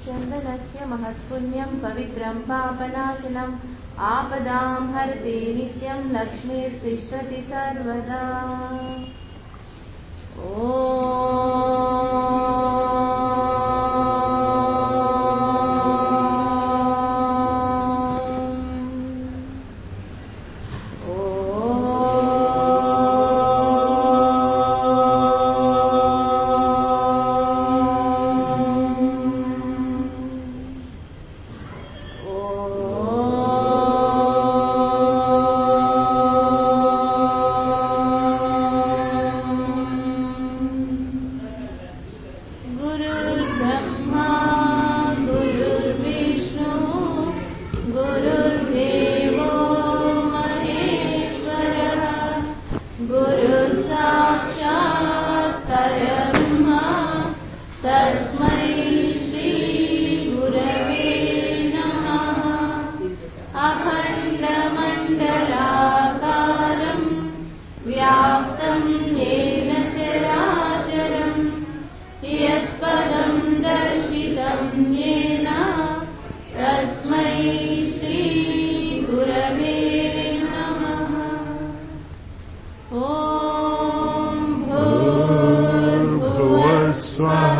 चन्दनस्य महत्पुण्यं पवित्रं पापनाशनम् आपदां हरते नित्यं लक्ष्मीर्तिष्ठति सर्वदा गुरुर्ब्रह्मा गुरुर्विष्णु गुरुर्देवो महेश्वरः गुरुः साक्षात् परब्रह्मा तस्मै श्रीगुरवे नमः अखण्डमण्डलाकारम् व्याप्तं येन चराचरम् यत्पदं दर्शितं येन तस्मै श्रीगुरवे नमः ॐ भूर्भुवस्वः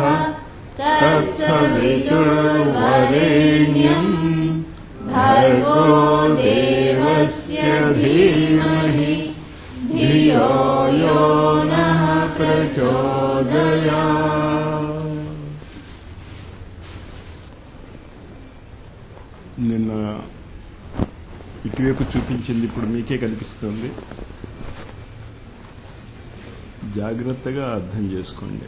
तत्सवितुर्वरेण्यम् भर्गो देवस्य धीमहि धियो यो नः प्रचोदयात् నిన్న ఇటువైపు చూపించింది ఇప్పుడు మీకే కనిపిస్తుంది జాగ్రత్తగా అర్థం చేసుకోండి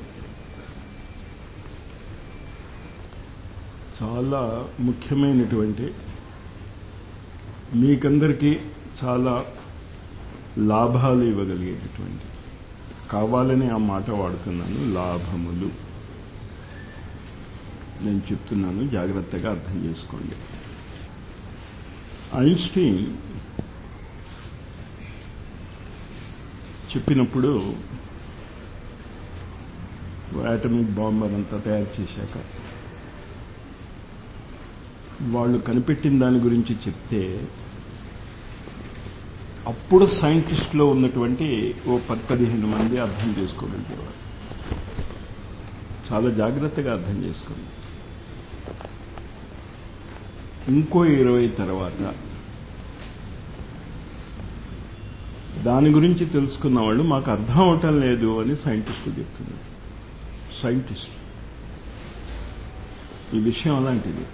చాలా ముఖ్యమైనటువంటి మీకందరికీ చాలా లాభాలు ఇవ్వగలిగేటటువంటి కావాలని ఆ మాట వాడుతున్నాను లాభములు నేను చెప్తున్నాను జాగ్రత్తగా అర్థం చేసుకోండి ఐన్స్టీన్ చెప్పినప్పుడు యాటమిక్ బాంబ్ అదంతా తయారు చేశాక వాళ్ళు కనిపెట్టిన దాని గురించి చెప్తే అప్పుడు సైంటిస్టులో ఉన్నటువంటి ఓ పది పదిహేను మంది అర్థం చేసుకోగలిగేవారు చాలా జాగ్రత్తగా అర్థం చేసుకోండి ఇంకో ఇరవై తర్వాత దాని గురించి తెలుసుకున్న వాళ్ళు మాకు అర్థం అవటం లేదు అని సైంటిస్టులు చెప్తున్నారు సైంటిస్ట్ ఈ విషయం అలాంటిది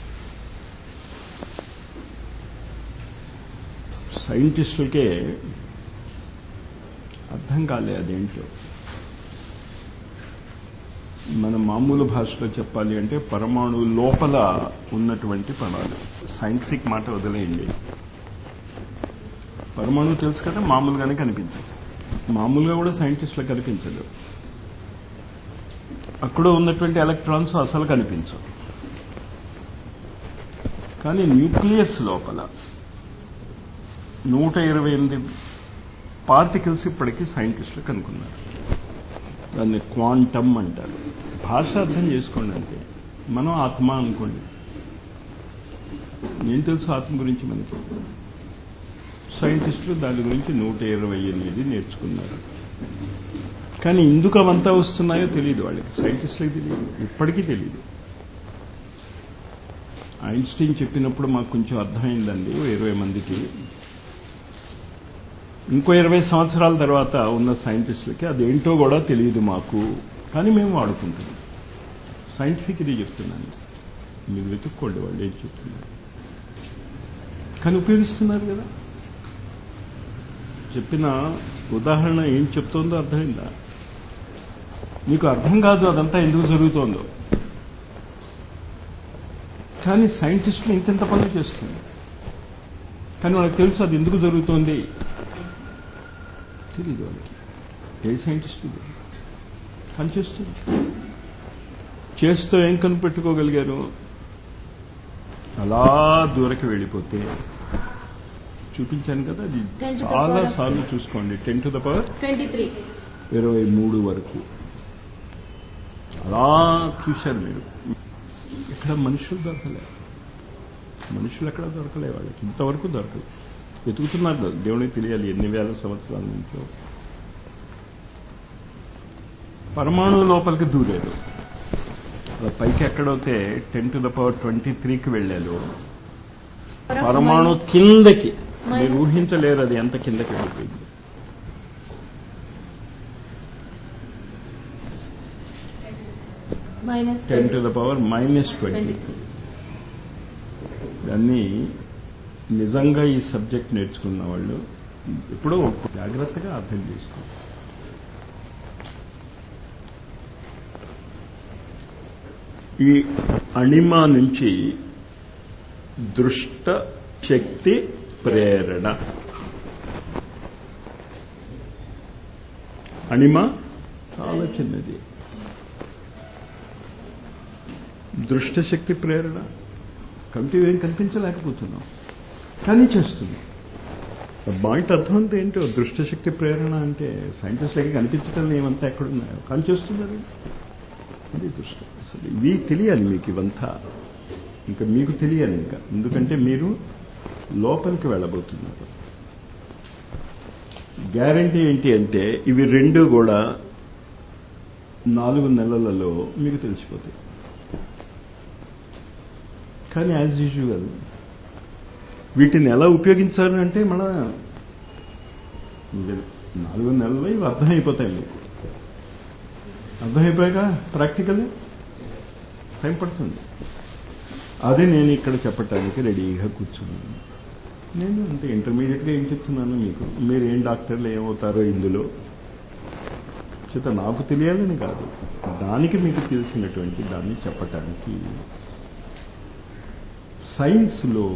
సైంటిస్టులకే అర్థం కాలే అదేంటో మన మామూలు భాషలో చెప్పాలి అంటే పరమాణు లోపల ఉన్నటువంటి పదాలు సైంటిఫిక్ మాట వదిలేయండి పరమాణు తెలుసు కదా మామూలుగానే కనిపించదు మామూలుగా కూడా సైంటిస్టులకు కనిపించదు అక్కడ ఉన్నటువంటి ఎలక్ట్రాన్స్ అసలు కనిపించవు కానీ న్యూక్లియస్ లోపల నూట ఇరవై ఎనిమిది పార్టికల్స్ ఇప్పటికీ సైంటిస్టులు కనుక్కున్నారు దాన్ని క్వాంటమ్ అంటారు భాష అర్థం చేసుకోండి అంతే మనం ఆత్మ అనుకోండి నేను తెలుసు ఆత్మ గురించి మనకి సైంటిస్టులు దాని గురించి నూట ఇరవై ఎనిమిది నేర్చుకున్నారు కానీ ఎందుకు అవంతా వస్తున్నాయో తెలియదు వాళ్ళకి సైంటిస్టులకి తెలియదు ఇప్పటికీ తెలియదు ఐన్స్టీన్ చెప్పినప్పుడు మాకు కొంచెం అర్థమైందండి ఓ ఇరవై మందికి ఇంకో ఇరవై సంవత్సరాల తర్వాత ఉన్న సైంటిస్టులకి అదేంటో కూడా తెలియదు మాకు కానీ మేము వాడుకుంటున్నాం సైంటిఫిక్ ఇది చెప్తున్నాను మీరు వెతుక్కోండి వాళ్ళు ఏం చెప్తున్నారు కానీ ఉపయోగిస్తున్నారు కదా చెప్పిన ఉదాహరణ ఏం చెప్తోందో అర్థమైందా మీకు అర్థం కాదు అదంతా ఎందుకు జరుగుతోందో కానీ సైంటిస్టులు ఇంతెంత పనులు చేస్తుంది కానీ వాళ్ళకి తెలుసు అది ఎందుకు జరుగుతోంది తెలియదు వాళ్ళకి ఏ సైంటిస్ట్ ఇది పని చేస్తుంది చేస్తూ ఏం కనిపెట్టుకోగలిగారు అలా దూరకి వెళ్ళిపోతే చూపించాను కదా అది Ten to the చాలా power of సార్లు చూసుకోండి ten to the power twenty three ఇరవై మూడు వరకు అలా చూశారు మీరు ఇక్కడ మనుషులు దొరకలే మనుషులు ఎక్కడ దొరకలే వాళ్ళకి ఇంతవరకు దొరకదు వెతుకుతున్నారు దేవునికి తెలియాలి ఎన్ని వేల సంవత్సరాల నుంచో పరమాణువు లోపలికి దూరారు అలా పైకి ఎక్కడైతే ten to the power twenty త్రీకి వెళ్ళారు పరమాణు కిందకి మీరు ఊహించలేరు అది ఎంత కిందకి వెళ్ళిపోయింది minus ten to the power minus twenty దాన్ని నిజంగా ఈ సబ్జెక్ట్ నేర్చుకున్న వాళ్ళు ఎప్పుడో జాగ్రత్తగా అర్థం చేసుకో ఈ అణిమ నుంచి దృష్ట శక్తి ప్రేరణ అణిమ చాలా చిన్నది దృష్టశక్తి ప్రేరణ కమిటీ ఏం కల్పించలేకపోతున్నాం కానీ చేస్తుంది పాయింట్ అర్థం అంతా ఏంటో దృష్టశక్తి ప్రేరణ అంటే సైంటిస్ట్లకి కనిపించడం ఏమంతా ఎక్కడున్నాయో కానీ చేస్తున్నారు అది దృష్టం అసలు ఇవి తెలియాలి మీకు ఇవంతా ఇంకా మీకు తెలియాలి ఇంకా ఎందుకంటే మీరు లోపలికి వెళ్ళబోతున్నారు గ్యారంటీ ఏంటి అంటే ఇవి రెండు కూడా నాలుగు నెలలలో మీకు తెలిసిపోతాయి కానీ యాజ్ యూజువల్ వీటిని ఎలా ఉపయోగించాలి అంటే మళ్ళా నాలుగు నెలల్లో ఇవి అర్థమైపోతాయి మీకు అర్థమైపోయాక ప్రాక్టికల్ టైం పడుతుంది అదే నేను ఇక్కడ చెప్పటానికి రెడీగా కూర్చున్నాను నేను అంతే ఇంటర్మీడియట్గా ఏం చెప్తున్నాను మీకు మీరు ఏం డాక్టర్లు ఏమవుతారో ఇందులో చేత నాకు తెలియాలని కాదు దానికి మీకు తెలిసినటువంటి దాన్ని చెప్పటానికి సైన్స్లో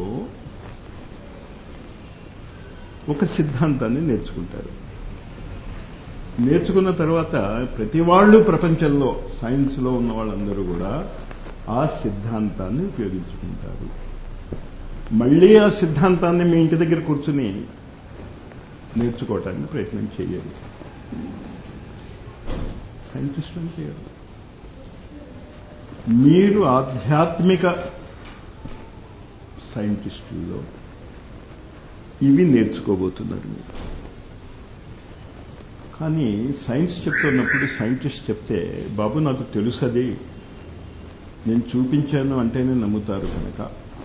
ఒక సిద్ధాంతాన్ని నేర్చుకుంటారు నేర్చుకున్న తర్వాత ప్రతి వాళ్ళు ప్రపంచంలో సైన్స్లో ఉన్న వాళ్ళందరూ కూడా ఆ సిద్ధాంతాన్ని ఉపయోగించుకుంటారు మళ్ళీ ఆ సిద్ధాంతాన్ని మీ ఇంటి దగ్గర కూర్చుని నేర్చుకోవటానికి ప్రయత్నం చేయరు సైంటిస్టులు చేయరు మీరు ఆధ్యాత్మిక సైంటిస్టుల్లో ఇవి నేర్చుకోబోతున్నారు మీరు కానీ సైన్స్ చెప్తున్నప్పుడు సైంటిస్ట్ చెప్తే బాబు నాకు తెలుసది నేను చూపించాను అంటేనే నమ్ముతారు కనుక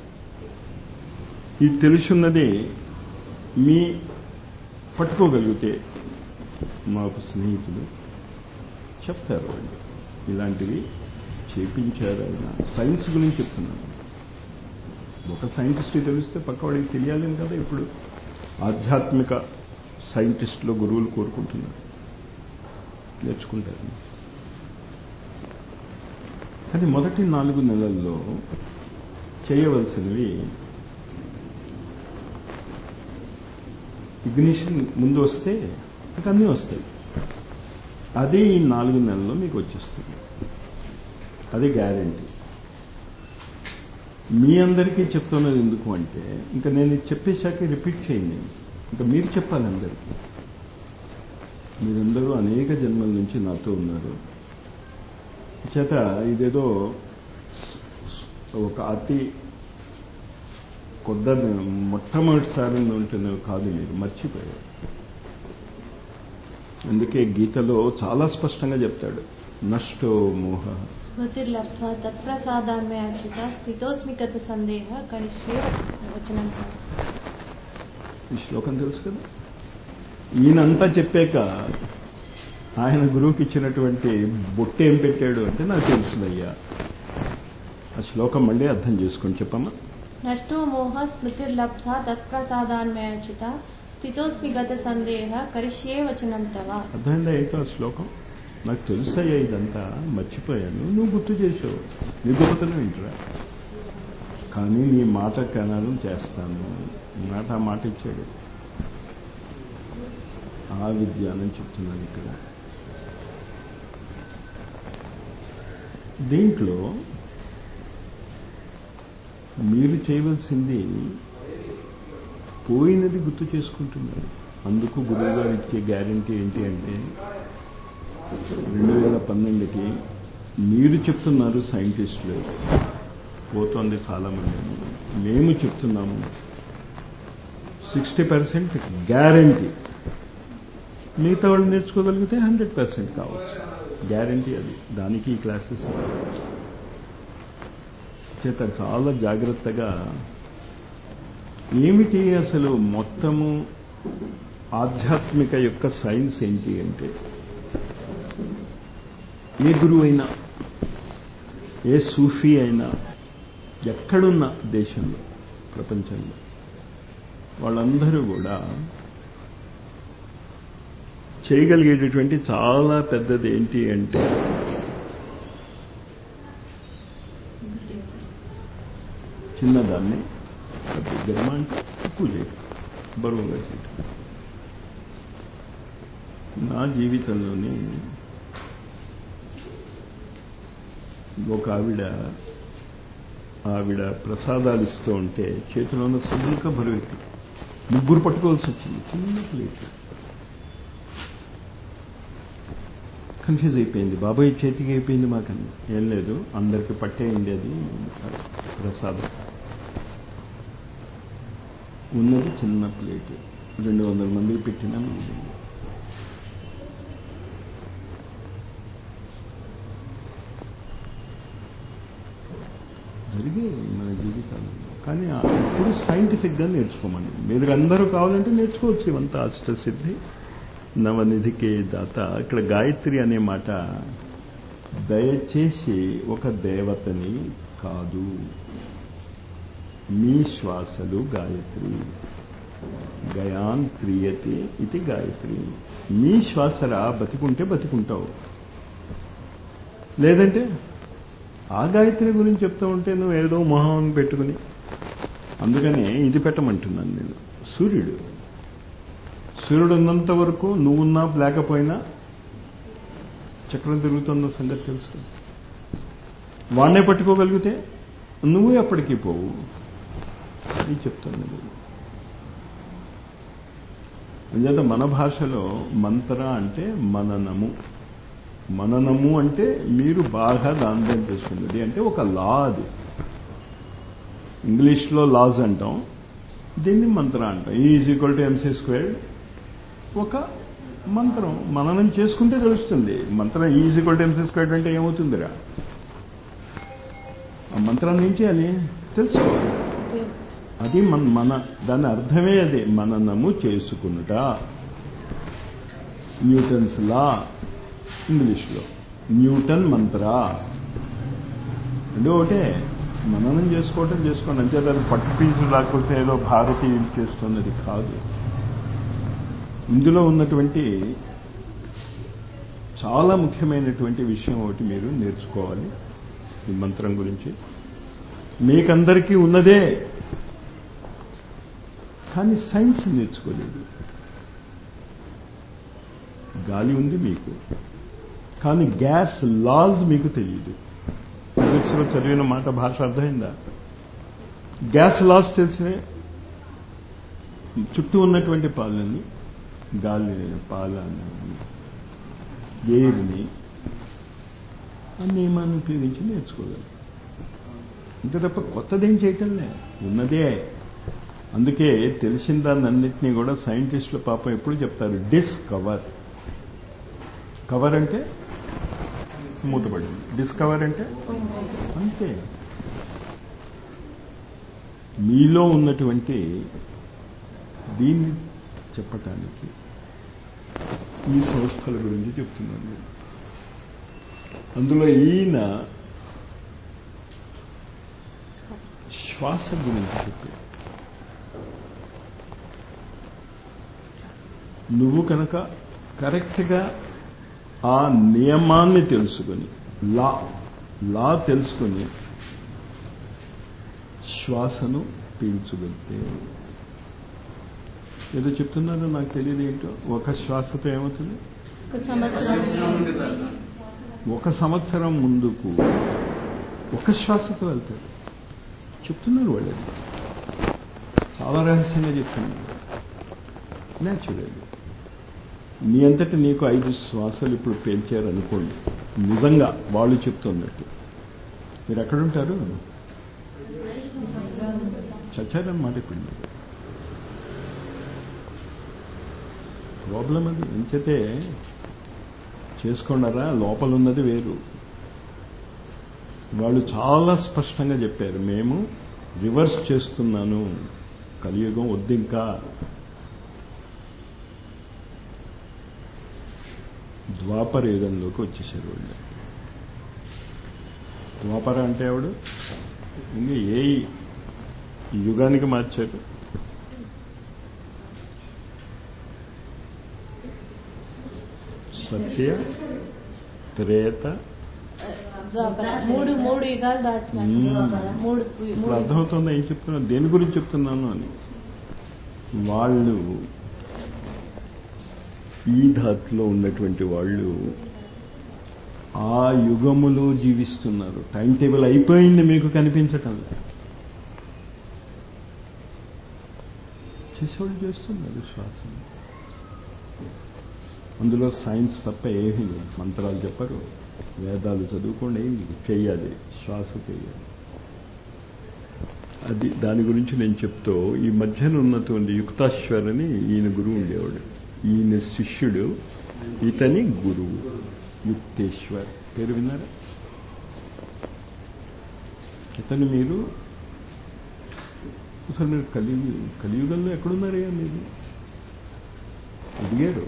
ఈ తెలుసున్నది మీ పట్టుకోగలిగితే మాకు స్నేహితులు చెప్తారు వాళ్ళు ఇలాంటివి చేపించారు ఆయన సైన్స్ గురించి చెప్తున్నాను ఒక సైంటిస్ట్ తెలిస్తే పక్కవాడికి తెలియాలని కదా ఇప్పుడు ఆధ్యాత్మిక సైంటిస్టులు గురువులు కోరుకుంటున్నారు నేర్చుకుంటారు కానీ మొదటి నాలుగు నెలల్లో చేయవలసినవి ఇగ్నిషన్ ముందు వస్తే ఇంకా అన్నీ వస్తాయి అదే ఈ నాలుగు నెలల్లో మీకు వచ్చేస్తుంది అది గ్యారంటీ మీ అందరికీ చెప్తున్నది ఎందుకు అంటే ఇంకా నేను ఇది చెప్పేశాక రిపీట్ చేయండి ఇంకా మీరు చెప్పాలి అందరికీ మీరందరూ అనేక జన్మల నుంచి నాతో ఉన్నారు చేత ఇదేదో ఒక అతి కొద్ద మొట్టమొదటిసారి ఉంటున్న కాదు మీరు మర్చిపోయారు అందుకే గీతలో చాలా స్పష్టంగా చెప్తాడు నష్టో మోహ స్మృతిర్లబ్ధ్వా తత్ప్రసాదాన్మే అచ్యుత స్థితోస్మి గత సందేహ కణిష్యే వచనం ఈ శ్లోకం తెలుసు కదా ఈయనంతా చెప్పాక ఆయన గురువుకి ఇచ్చినటువంటి బొట్టు ఏం పెట్టాడు అంటే నాకు తెలుసుదయ్యా ఆ శ్లోకం మళ్ళీ అర్థం చేసుకొని చెప్పమ్మా నష్టో మోహ స్మృతిర్లబ్ధ్వా తత్ప్రసాదాన్మే అచ్యుత స్థితోస్మి గత సందేహ కరిష్యే వచనం తవ అర్థమైందా ఏంటో ఆ శ్లోకం నాకు తెలుసయ్యా ఇదంతా మర్చిపోయాను నువ్వు గుర్తు చేసావు నీ గొప్పతనం ఏంట్రా కానీ నీ మాట కనాలను చేస్తాను మాట ఆ మాట ఇచ్చాడు ఆ విజ్ఞానం చెప్తున్నాను ఇక్కడ దీంట్లో మీరు చేయవలసింది పోయినది గుర్తు చేసుకుంటున్నారు అందుకు గురువు గారు ఇచ్చే గ్యారంటీ ఏంటి అంటే రెండు వేల పన్నెండుకి మీరు చెప్తున్నారు సైంటిస్టులు పోతోంది చాలామంది మేము చెప్తున్నాము సిక్స్టీ పర్సెంట్ గ్యారంటీ మిగతా వాళ్ళు నేర్చుకోగలిగితే హండ్రెడ్ పర్సెంట్ కావచ్చు గ్యారంటీ అది దానికి ఈ క్లాసెస్ చేత చాలా జాగ్రత్తగా ఏమిటి అసలు మొత్తము ఆధ్యాత్మిక యొక్క సైన్స్ ఏంటి అంటే ఏ గురువు అయినా ఏ సూఫీ అయినా ఎక్కడున్న దేశంలో ప్రపంచంలో వాళ్ళందరూ కూడా చేయగలిగేటటువంటి చాలా పెద్దది ఏంటి అంటే చిన్నదాన్ని గర్మ అంటే ఎక్కువ చేయటం బరువుగా చేయటం నా జీవితంలోని ఒక ఆవిడ ఆవిడ ప్రసాదాలు ఇస్తూ ఉంటే చేతిలో ఉన్న సబ్బులుగా బరువెక్కి ముగ్గురు పట్టుకోవాల్సి వచ్చింది చిన్న ప్లేట్ కన్ఫ్యూజ్ అయిపోయింది బాబాయ్ చేతికి అయిపోయింది మాకని ఏం లేదు అందరికి పట్టేయండి అది ప్రసాదం ఉన్నది చిన్న ప్లేట్ రెండు వందల మందికి పెట్టినా మిగిలింది జరిగే మన జీవితాల్లో కానీ ఇప్పుడు సైంటిఫిక్గా నేర్చుకోమని మీరు అందరూ కావాలంటే నేర్చుకోవచ్చు ఇవంతా అష్టసిద్ధి నవనిధికి దాత ఇక్కడ గాయత్రి అనే మాట దయచేసి ఒక దేవతని కాదు మీ శ్వాసలు గాయత్రి గయాన్ క్రియతే ఇది గాయత్రి మీ శ్వాసరా బతికుంటే బతికుంటావు లేదంటే ఆ గాయత్రి గురించి చెప్తూ ఉంటే నువ్వు ఏదో మొహం పెట్టుకుని అందుకనే ఇది పెట్టమంటున్నాను నేను సూర్యుడు సూర్యుడు ఉన్నంత వరకు నువ్వున్నా లేకపోయినా చక్రం తిరుగుతున్న సంగతి తెలుసు వాణ్ణే పట్టుకోగలిగితే నువ్వు ఎప్పటికీ పోవు అని చెప్తాను అంచేత మన భాషలో మంత్ర అంటే మననము మననము అంటే మీరు బాగా దాంతం చేసుకున్నది అంటే ఒక లా అది ఇంగ్లీష్లో లాస్ అంటాం దీన్ని మంత్ర అంటాం is equal to M C squared ఒక మంత్రం మననం చేసుకుంటే తెలుస్తుంది మంత్రం is equal to M C squared అంటే ఏమవుతుందిరా ఆ మంత్రాన్ని ఏం చేయాలి తెలుసుకోవాలి అది మన మన దాని అర్థమే అదే మననము చేసుకునుట న్యూటన్స్ లా ఇంగ్లీష్లో న్యూటన్ మంత్ర అంటే ఒకటే మననం చేసుకోవటం చేసుకోండి అంతే దాన్ని పట్టుపీచు లేకపోతే ఏదో భారతీయులు చేస్తున్నది కాదు ఇందులో ఉన్నటువంటి చాలా ముఖ్యమైనటువంటి విషయం ఒకటి మీరు నేర్చుకోవాలి ఈ మంత్రం గురించి మీకందరికీ ఉన్నదే కానీ సైన్స్ నేర్చుకోలేదు గాలి ఉంది మీకు కానీ గ్యాస్ లాస్ మీకు తెలియదు ఫిజిక్స్లో చదివిన మాట భాష అర్థమైందా గ్యాస్ లాస్ తెలిసిన చుట్టూ ఉన్నటువంటి పాలని గాలి పాలని ఎయిర్ని ఆ నియమాన్ని ఉపయోగించి నేర్చుకోగలరు అంతే తప్ప కొత్తదేం చేయటంలే ఉన్నదే అందుకే తెలిసిన దాన్ని అన్నింటినీ కూడా సైంటిస్టులు పాపం ఎప్పుడు చెప్తారు డిస్కవర్ కవర్ అంటే మూతపడింది డిస్కవర్ అంటే అంతే మీలో ఉన్నటువంటి దీన్ని చెప్పటానికి ఈ సంస్థల గురించి చెప్తున్నాను నేను అందులో ఈయన శ్వాస గురించి చెప్పారు నువ్వు కనుక కరెక్ట్గా ఆ నియమాన్ని తెలుసుకొని లా లా తెలుసుకొని శ్వాసను పీల్చగలిగితే ఏదో చెప్తున్నారో నాకు తెలియదు ఏంటో ఒక శ్వాసతో ఏమవుతుంది ఒక సంవత్సరం ఒక సంవత్సరం ముందుకు ఒక శ్వాసతో వెళ్తాడు చెప్తున్నారు వాళ్ళు చాలా రహస్యంగా చెప్తున్నారు న్యాచురల్ నీ అంతటి నీకు ఐదు శ్వాసలు ఇప్పుడు పేల్చారనుకోండి నిజంగా వాళ్ళు చెప్తున్నట్టు మీరు ఎక్కడుంటారు చచ్చారన్నమాట ఇప్పుడు మీరు. ప్రాబ్లం అది ఎంచితే చేసుకున్నారా లోపల ఉన్నది వేరు వాళ్ళు చాలా స్పష్టంగా చెప్పారు మేము రివర్స్ చేస్తున్నాను కలియుగం వద్దు ఇంకా ద్వాపర యుగంలోకి వచ్చేసారు వాళ్ళు ద్వాపర అంటే ఆవిడ ఇంకా ఏ యుగానికి మార్చారు సత్య త్రేత ద్వాపర. మూడు మూడు యుగాలు దాటినాడు మ్మ్. మూడు ఇప్పుడు మూడు అర్థమవుతుందా ఏం చెప్తున్నాను దేని గురించి చెప్తున్నాను అని వాళ్ళు ఈ ధాతులో ఉన్నటువంటి వాళ్ళు ఆ యుగములో జీవిస్తున్నారు టైం టేబుల్ అయిపోయింది మీకు కనిపించటం లేదు. చేసేవాళ్ళు చేస్తున్నారు శ్వాస అందులో సైన్స్ తప్ప ఏమీ లేదు మంత్రాలు చెప్పరు వేదాలు చదువుకోండి ఏం లేదు. చెయ్యాలి శ్వాస చెయ్యాలి అది దాని గురించి నేను చెప్తూ ఈ మధ్యన ఉన్నటువంటి యుక్తాశ్వర్ అని ఈయన గురువు ఉండేవాడు ఈయన శిష్యుడు ఇతని గురువు యుక్తేశ్వర్ పేరు విన్నారా ఇతను మీరు అసలు మీరు కలియుగ కలియుగంలో ఎక్కడున్నారయ్యా మీరు అడిగారు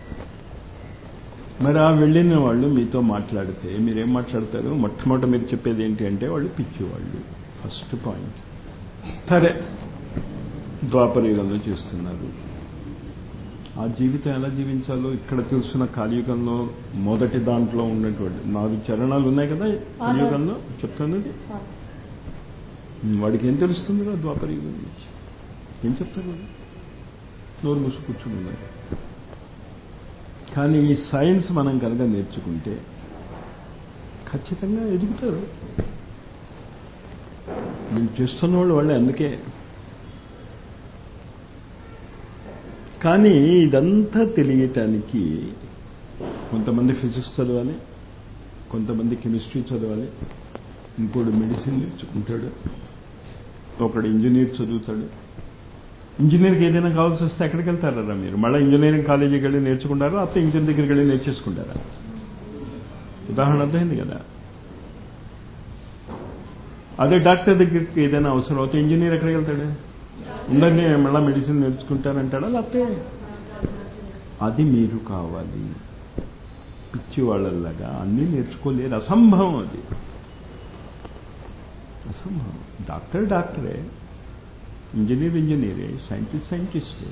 మరి ఆ వెళ్ళిన వాళ్ళు మీతో మాట్లాడితే మీరేం మాట్లాడతారు మొట్టమొదట మీరు చెప్పేది ఏంటి అంటే వాళ్ళు పిచ్చివాళ్ళు ఫస్ట్ పాయింట్ సరే ద్వాపర యుగంలో చేస్తున్నారు ఆ జీవితం ఎలా జీవించాలో ఇక్కడ తెలుసున్న కలియుగంలో మొదటి దాంట్లో ఉన్నటువంటి నాలుగు చరణాలు ఉన్నాయి కదా కలియుగంలో చెప్తున్నది వాడికి ఏం తెలుస్తుందిరా ద్వాపర యుగం గురించి ఏం చెప్తారు వాడు నోరు మూసి కూర్చుని ఉన్నారు కానీ ఈ సైన్స్ మనం కనుక నేర్చుకుంటే ఖచ్చితంగా ఎదుగుతారు వీళ్ళు చేస్తున్న వాళ్ళు వాళ్ళే అందుకే కానీ ఇదంతా తెలియటానికి కొంతమంది ఫిజిక్స్ చదవాలి కొంతమంది కెమిస్ట్రీ చదవాలి ఇంకోడు మెడిసిన్ నేర్చుకుంటాడు ఒకడు ఇంజనీర్ చదువుతాడు ఇంజనీర్కి ఏదైనా కావాల్సి వస్తే ఎక్కడికి వెళ్తారా మీరు మళ్ళీ ఇంజనీరింగ్ కాలేజీకి వెళ్ళి నేర్చుకుంటారా అప్పుడు ఇంజనీర్ దగ్గరికి వెళ్ళి నేర్చేసుకుంటారా ఉదాహరణ అర్థమైంది కదా అదే డాక్టర్ దగ్గరికి ఏదైనా అవసరం అవుతే ఇంజనీర్ ఎక్కడికి వెళ్తాడు ఉందండి మళ్ళీ మెడిసిన్ నేర్చుకుంటానంటాడా లేకపోతే అది మీరు కావాలి పిచ్చి వాళ్ళలాగా అన్నీ నేర్చుకోలేరు అసంభవం అది అసంభవం డాక్టర్ డాక్టరే ఇంజనీర్ ఇంజనీరే సైంటిస్ట్ సైంటిస్టే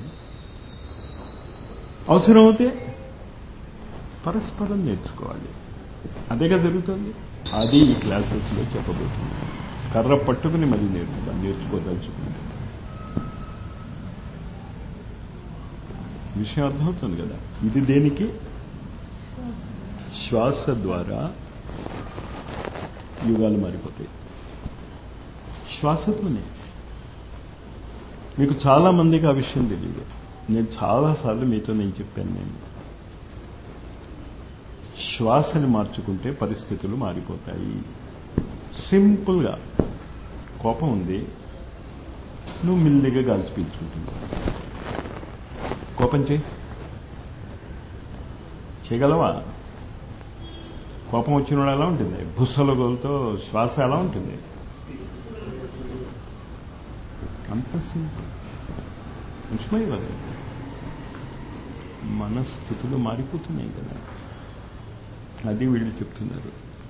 అవసరం అవుతే పరస్పరం నేర్చుకోవాలి అదేగా జరుగుతుంది అది ఈ క్లాసెస్లో చెప్పబోతుంది కర్ర పట్టుకుని మళ్ళీ నేర్చుకోవాలి నేర్చుకోదలుచుకుంటే విషయం అర్థమవుతుంది కదా ఇది దేనికి శ్వాస ద్వారా యుగాలు మారిపోతాయి శ్వాసతోనే మీకు చాలా మందికి ఆ విషయం తెలియదు నేను చాలాసార్లు మీతో నేను చెప్పాను నేను శ్వాసని మార్చుకుంటే పరిస్థితులు మారిపోతాయి సింపుల్గా కోపం ఉంది నువ్వు మిల్లిగా గాల్చి పీల్చుకుంటున్నావు కోపం చేయి చేయగలవా కోపం వచ్చిన వాడు ఎలా ఉంటుంది బుస్సల గోలతో శ్వాస ఎలా ఉంటుంది అంత సింపుల్ నిజమే కదా మనస్థితులు మారిపోతున్నాయి కదా అది వీళ్ళు చెప్తున్నారు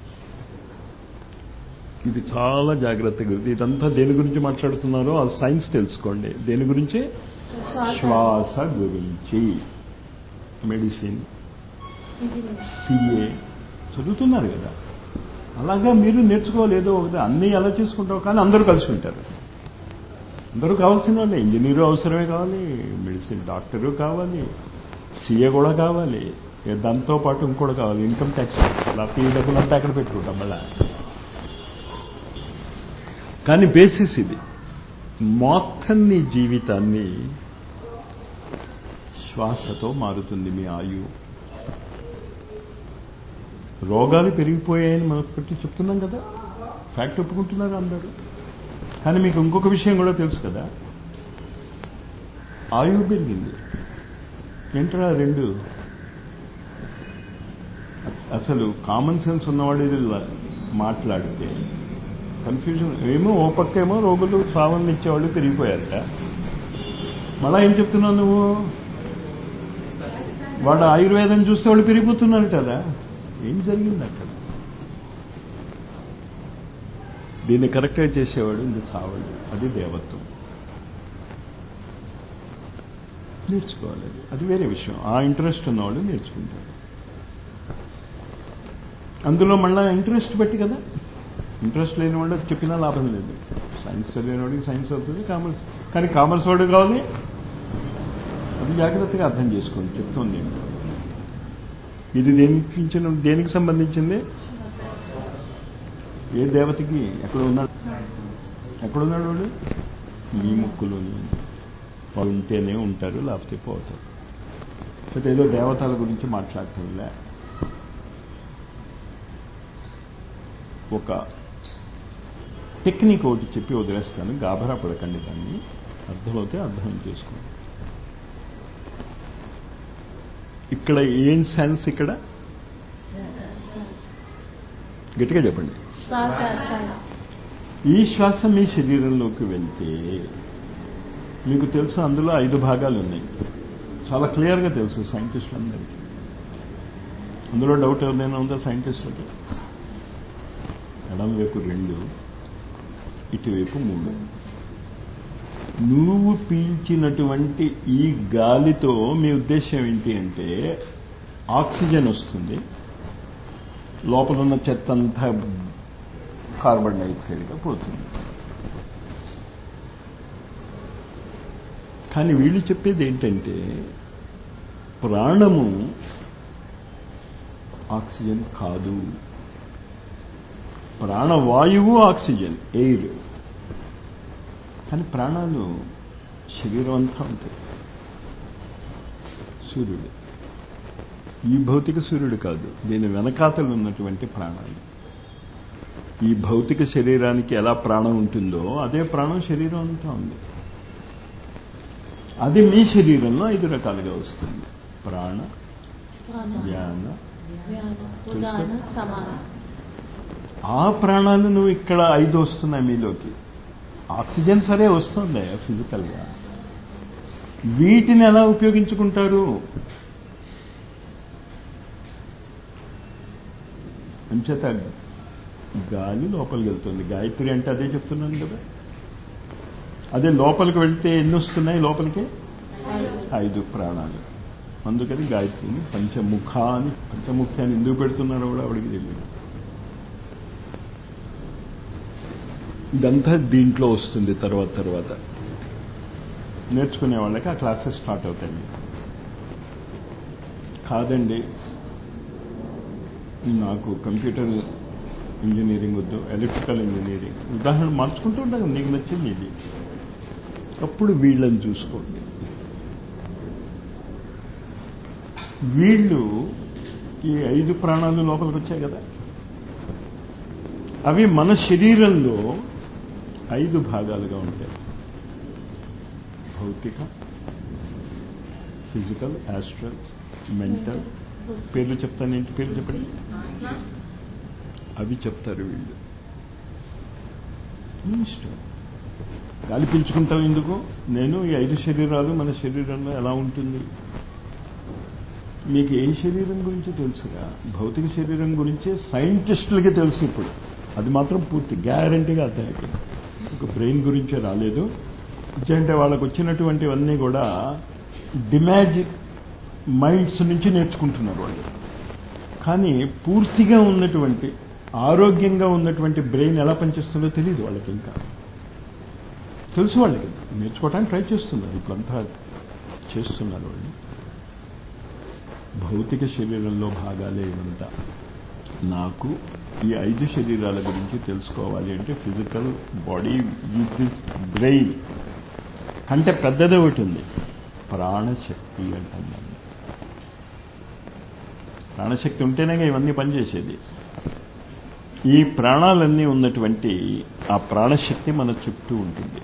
ఇది చాలా జాగ్రత్తగా ఉంది ఇదంతా దేని గురించి మాట్లాడుతున్నారో ఆ సైన్స్ తెలుసుకోండి దేని గురించి శ్వాస శ్వాస గురించి మెడిసిన్ ఇంజనీర్ సిఏ చదువుతున్నారు కదా అలాగా మీరు నేర్చుకోలేదో ఒకటి అన్నీ ఎలా చేసుకుంటావు కానీ అందరూ కలిసి ఉంటారు అందరూ కావాల్సిన వాళ్ళే ఇంజనీరు అవసరమే కావాలి మెడిసిన్ డాక్టరు కావాలి సీఏ కూడా కావాలి ఇక దాంతో పాటు ఇంకోటి కావాలి ఇన్కమ్ ట్యాక్స్ లేకపోతే ఈ డబ్బులు అంతా ఎక్కడ పెట్టుకుంటాం మళ్ళా కానీ బేసిస్ ఇది మొత్తం నీ జీవితాన్ని శ్వాసతో మారుతుంది మీ ఆయువు రోగాలు పెరిగిపోయాయని మనకు పెట్టి చెప్తున్నాం కదా ఫ్యాక్ట్ ఒప్పుకుంటున్నారు అందరూ కానీ మీకు ఇంకొక విషయం కూడా తెలుసు కదా ఆయువు పెరిగింది ఏంటరా రెండు అసలు కామన్ సెన్స్ ఉన్నవాడు ఇది ల- మాట్లాడితే కన్ఫ్యూజన్ ఏమో ఓ పక్క ఏమో రోగులు సావన్ని ఇచ్చేవాళ్ళు పెరిగిపోయారట మళ్ళా ఏం చెప్తున్నావు నువ్వు వాడు ఆయుర్వేదం చూస్తే వాళ్ళు పెరిగిపోతున్నారు కదా ఏం జరిగింది అక్కడ దీన్ని కరెక్ట్గా చేసేవాడు ఇంక చావాడు అది దేవత్వం నేర్చుకోవాలి అది అది వేరే విషయం ఆ ఇంట్రెస్ట్ ఉన్నవాళ్ళు నేర్చుకుంటారు అందులో మళ్ళీ ఇంట్రెస్ట్ పెట్టి కదా ఇంట్రెస్ట్ లేని వాడు చెప్పినా లాభం లేదు సైన్స్ చదివిన వాడికి సైన్స్ అవుతుంది కామర్స్ కానీ కామర్స్ వాడు కావాలి అది జాగ్రత్తగా అర్థం చేసుకోండి చెప్తుంది ఏంటో. ఇది దేనికి దేనికి సంబంధించింది ఏ దేవతకి ఎక్కడ ఉన్నాడు ఎక్కడున్నాడు వాడు మీ ముక్కులోని వాళ్ళు ఉంటేనే ఉంటారు లేకపోతే పోతారు అయితే ఏదో దేవతల గురించి మాట్లాడుతుందిలే ఒక టెక్నిక్ ఒకటి చెప్పి వదిలేస్తాను గాభరా పడకండి దాన్ని అర్థమవుతే అర్థం చేసుకోండి ఇక్కడ ఏం సెన్స్ ఇక్కడ గట్టిగా చెప్పండి శ్వాస సైన్స్ ఈ శ్వాస మీ శరీరంలోకి వెళ్తే మీకు తెలుసు అందులో ఐదు భాగాలు ఉన్నాయి చాలా క్లియర్గా తెలుసు సైంటిస్టులందరికీ అందులో డౌట్ ఎవరైనా ఉందా సైంటిస్టులకి ఎడం వైపు రెండు ఇటువైపు మూడు నువ్వు పీల్చినటువంటి ఈ గాలితో మీ ఉద్దేశం ఏంటి అంటే ఆక్సిజన్ వస్తుంది లోపల ఉన్న చెత్త అంతా కార్బన్ డైఆక్సైడ్గా పోతుంది కానీ వీళ్ళు చెప్పేది ఏంటంటే ప్రాణము ఆక్సిజన్ కాదు ప్రాణవాయువు ఆక్సిజన్ ఎయిర్ కానీ ప్రాణాలు శరీరం అంతా ఉంటాయి సూర్యుడు ఈ భౌతిక సూర్యుడు కాదు దీని వెనకాతలు ఉన్నటువంటి ప్రాణాలు ఈ భౌతిక శరీరానికి ఎలా ప్రాణం ఉంటుందో అదే ప్రాణం శరీరం అంతా ఉంది అది మీ శరీరంలో ఐదు రకాలుగా వస్తుంది ప్రాణ జ్ఞాన వ్యాన ఉదాన సమాన ఆ ప్రాణాలు నువ్వు ఇక్కడ ఐదు వస్తున్నాయి మీలోకి ఆక్సిజన్ సరే వస్తుంది ఫిజికల్గా వీటిని ఎలా ఉపయోగించుకుంటారు అంచేత గాలి లోపలికి వెళ్తుంది గాయత్రి అంటే అదే చెప్తున్నాను కదా అదే లోపలికి వెళ్తే ఎన్ని వస్తున్నాయి లోపలికి ఐదు ప్రాణాలు అందుకని గాయత్రిని పంచముఖ అని పంచముఖి అని ఎందుకు పెడుతున్నారో కూడా ఆవిడికి తెలియదు ఇదంతా దీంట్లో వస్తుంది తర్వాత తర్వాత నేర్చుకునే వాళ్ళకి ఆ క్లాసెస్ స్టార్ట్ అవుతాయి మీకు. కాదండి నాకు కంప్యూటర్ ఇంజనీరింగ్ వద్దు ఎలక్ట్రికల్ ఇంజనీరింగ్ ఉదాహరణ మార్చుకుంటూ ఉంటాను నీకు నచ్చింది ఇది అప్పుడు వీళ్ళని చూసుకోండి వీళ్ళు ఈ ఐదు ప్రాణాలు లోపలికి వచ్చాయి కదా అవి మన శరీరంలో ఐదు భాగాలుగా ఉంటాయి భౌతిక ఫిజికల్ యాస్ట్రల్ మెంటల్ పేర్లు చెప్తాను ఏంటి పేర్లు చెప్పండి అవి చెప్తారు వీళ్ళు మీ ఇష్టం గాలి పీల్చుకుంటాం ఎందుకు నేను ఈ ఐదు శరీరాలు మన శరీరంలో ఎలా ఉంటుంది మీకు ఏ శరీరం గురించి తెలుసుగా భౌతిక శరీరం గురించే సైంటిస్టులకి తెలుసు ఇప్పుడు అది మాత్రం పూర్తి గ్యారంటీగా అర్థమైపోయింది ఒక బ్రెయిన్ గురించే రాలేదు అంటే వాళ్ళకు వచ్చినటువంటివన్నీ కూడా డిమాజ్ మైండ్స్ నుంచి నేర్చుకుంటున్నారు వాళ్ళు కానీ పూర్తిగా ఉన్నటువంటి ఆరోగ్యంగా ఉన్నటువంటి బ్రెయిన్ ఎలా పనిచేస్తుందో తెలియదు వాళ్ళకి ఇంకా తెలుసు వాళ్ళకి నేర్చుకోవడానికి ట్రై చేస్తున్నారు ఇప్పుడంతా చేస్తున్నారు వాళ్ళు భౌతిక శరీరంలో భాగాలే ఇవంతా నాకు ఈ ఐదు శరీరాల గురించి తెలుసుకోవాలి అంటే ఫిజికల్ బాడీ బ్రెయిన్ అంటే పెద్దది ఒకటి ఉంది ప్రాణశక్తి అంటాం దాన్ని ప్రాణశక్తి ఉంటేనే ఇవన్నీ పనిచేసేది ఈ ప్రాణాలన్నీ ఉన్నటువంటి ఆ ప్రాణశక్తి మన చుట్టూ ఉంటుంది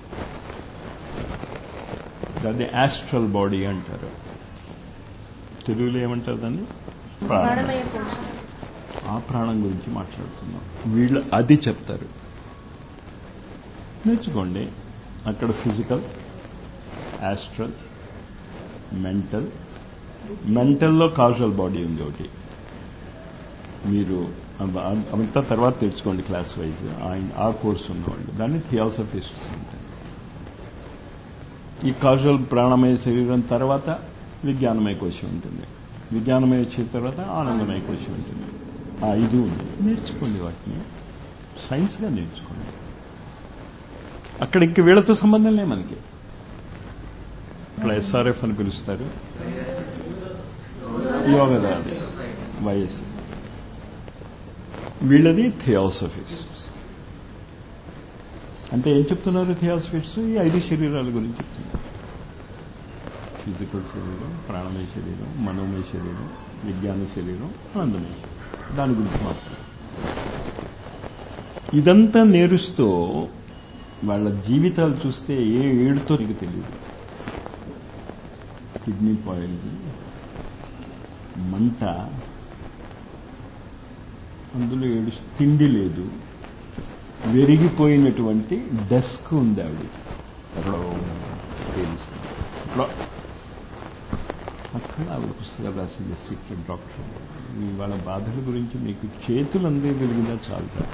దాన్ని యాస్ట్రల్ బాడీ అంటారు తెలుగులో ఏమంటారు దాన్ని ప్రాణం ప్రాణమయ కోశం ఆ ప్రాణం గురించి మాట్లాడుతున్నాం వీళ్ళు అది చెప్తారు నేర్చుకోండి అక్కడ ఫిజికల్ యాస్ట్రల్ మెంటల్ మెంటల్లో కాజువల్ బాడీ ఉంది ఒకటి మీరు అవ- అవంతా తర్వాత తెచ్చుకోండి క్లాస్ వైజ్ ఆయన ఆ కోర్సు ఉన్నవాళ్ళు దాన్ని థియాసఫిస్ట్స్ అంటారు ఈ కాజువల్ ప్రాణమయ శరీరం తర్వాత విజ్ఞానమయ కోశం ఉంటుంది విజ్ఞానమయ వచ్చిన తర్వాత ఆనందమయ కోశం ఉంటుంది ఆ ఇది ఉంది నేర్చుకోండి వాటిని సైన్స్గా నేర్చుకోండి అక్కడ ఇంక వీళ్ళతో సంబంధం లే మనకి ఇక్కడ ఎస్ఆర్ఎఫ్ అని పిలుస్తారు యోగదాది వైఎస్ వీళ్ళది థియాసఫిస్ట్ అంటే ఏం చెప్తున్నారు థియాసఫిస్ట్స్ ఈ ఐదు శరీరాల గురించి చెప్తున్నారు ఫిజికల్ శరీరం ప్రాణమయ శరీరం మనోమయ శరీరం విజ్ఞాన శరీరం ఆనందమయ శరీరం దాని గురించి మాట్లాడు ఇదంతా నేరుస్తూ వాళ్ళ జీవితాలు చూస్తే ఏ ఏడుతో నీకు తెలియదు కిడ్నీ పాయిల్ మంట అందులో ఏడు తిండి లేదు వెరిగిపోయినటువంటి డెస్క్ ఉంది ఆవిడ ఎక్కడో తేలుస్తుంది ఎక్కడో అక్కడ ఆవిడ పుస్తకాలు రాసింది సీక్రెట్ డాక్టర్ ఈ వాళ్ళ బాధల గురించి మీకు చేతులు అందేయగలిగినా చాలు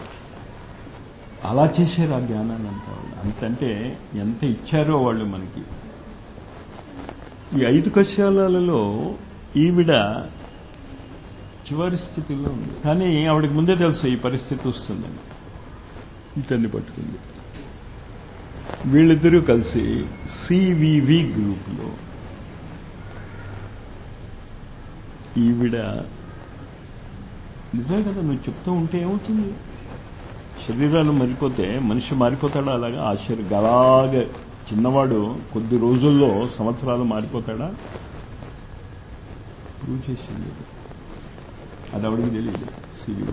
అలా చేశారు ఆ జ్ఞానాన్ని అంతా వాళ్ళు అంతంటే ఎంత ఇచ్చారో వాళ్ళు మనకి ఈ ఐదు కషాయాలలో ఈవిడ చివరి స్థితిలో ఉంది కానీ ఆవిడకి ముందే తెలుసు ఈ పరిస్థితి వస్తుందని ఇతన్ని పట్టుకుంది వీళ్ళిద్దరూ కలిసి సివివి గ్రూప్లో ఈవిడ నిజమే కదా నువ్వు చెప్తూ ఉంటే ఏమవుతుంది శరీరాలు మారిపోతే మనిషి మారిపోతాడా అలాగా ఆ శరీరం అలాగే చిన్నవాడు కొద్ది రోజుల్లో సంవత్సరాలు మారిపోతాడా ప్రూవ్ చేసింది అది ఆవిడకి తెలియదు సివివి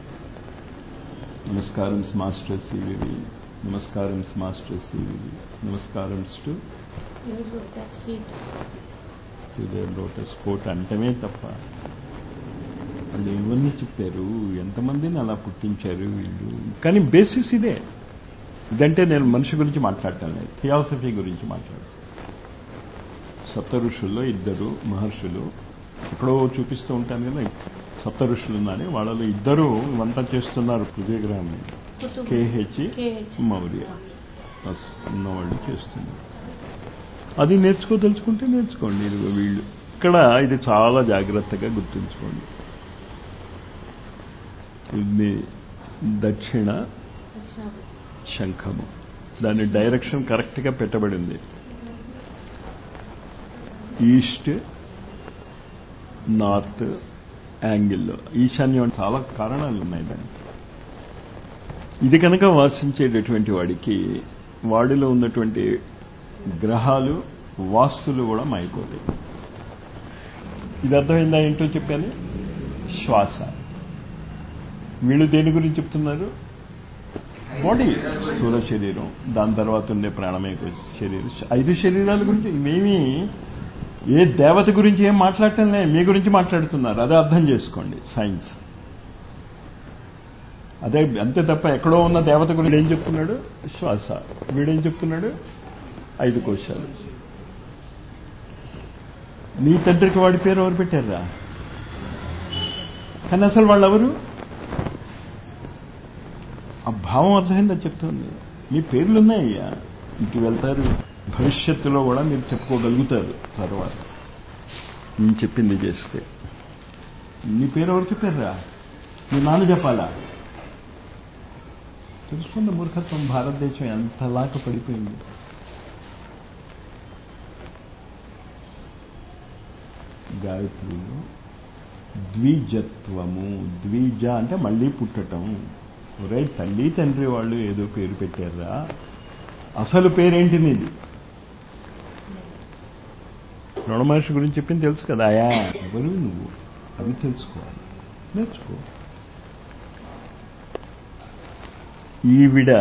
నమస్కారం మాస్టర్ సివివి నమస్కారం మాస్టర్ సివివి నమస్కారం to Your lotus feet. To the lotus కోట్ అంటమే తప్ప వాళ్ళు ఇవన్నీ చెప్పారు ఎంతమందిని అలా పుట్టించారు వీళ్ళు కానీ బేసిస్ ఇదే ఇదంటే నేను మనిషి గురించి మాట్లాడటం లేదు థియాసఫీ గురించి మాట్లాడుతాను సప్త ఋషుల్లో ఇద్దరు మహర్షులు ఎక్కడో చూపిస్తూ ఉంటాను కదా సప్త ఋషులు ఉన్నారని వాళ్ళలో ఇద్దరు వంట చేస్తున్నారు పృథ్వీగ్రహం మీద కుతుబ్. K H KH. మౌర్య బస్ ఉన్నవాళ్ళు చేస్తున్నారు అది నేర్చుకోదలుచుకుంటే నేర్చుకోండి ఇది వీళ్ళు ఇక్కడ ఇది చాలా జాగ్రత్తగా గుర్తుంచుకోండి ఇది దక్షిణ అచ్చా. శంఖము దాని డైరెక్షన్ కరెక్ట్గా పెట్టబడింది ఈస్ట్ నార్త్ యాంగిల్లో ఈశాన్యం చాలా కారణాలు ఉన్నాయి దానికి ఇది కనుక వాసించేటటువంటి వాడికి వాడిలో ఉన్నటువంటి గ్రహాలు వాస్తులు కూడా మాయిపోతాయి ఇది అర్థమైందా ఏంటో చెప్పాను శ్వాస వీళ్ళు దేని గురించి చెప్తున్నారు బాడీ స్థూల శరీరం దాని తర్వాత ఉండే ప్రాణమయ శరీరం ఐదు శరీరాల గురించి ఇవేమీ ఏ దేవత గురించి ఏం మాట్లాడటం లే మీ గురించి మాట్లాడుతున్నారు అదే అర్థం చేసుకోండి సైన్స్ అదే అంతే తప్ప ఎక్కడో ఉన్న దేవత గురించి ఏం చెప్తున్నాడు శ్వాస వీడేం చెప్తున్నాడు ఐదు కోశాలు నీ తండ్రికి వాడి పేరు ఎవరు పెట్టారా కానీ అసలు వాళ్ళు ఎవరు ఆ భావం అర్థమైందని చెప్తుంది మీ పేర్లు ఉన్నాయ్యా ఇంటికి వెళ్తారు భవిష్యత్తులో కూడా మీరు చెప్పుకోగలుగుతారు తర్వాత నేను చెప్పింది చేస్తే నీ పేరు ఎవరు చెప్పారా మీ నాన్న చెప్పాలా తెలుసుకున్న మూర్ఖత్వం భారతదేశం ఎంతలాగా పడిపోయింది గాయత్రిలో ద్విజత్వము ద్విజ అంటే మళ్ళీ పుట్టటం ఒరే తల్లి తండ్రి వాళ్ళు ఏదో పేరు పెట్టారా అసలు పేరేంటి నీది రమణ మహర్షి గురించి చెప్పింది తెలుసు కదా ఆయా ఎవరు నువ్వు అవి తెలుసుకోవాలి నేర్చుకో ఈవిడ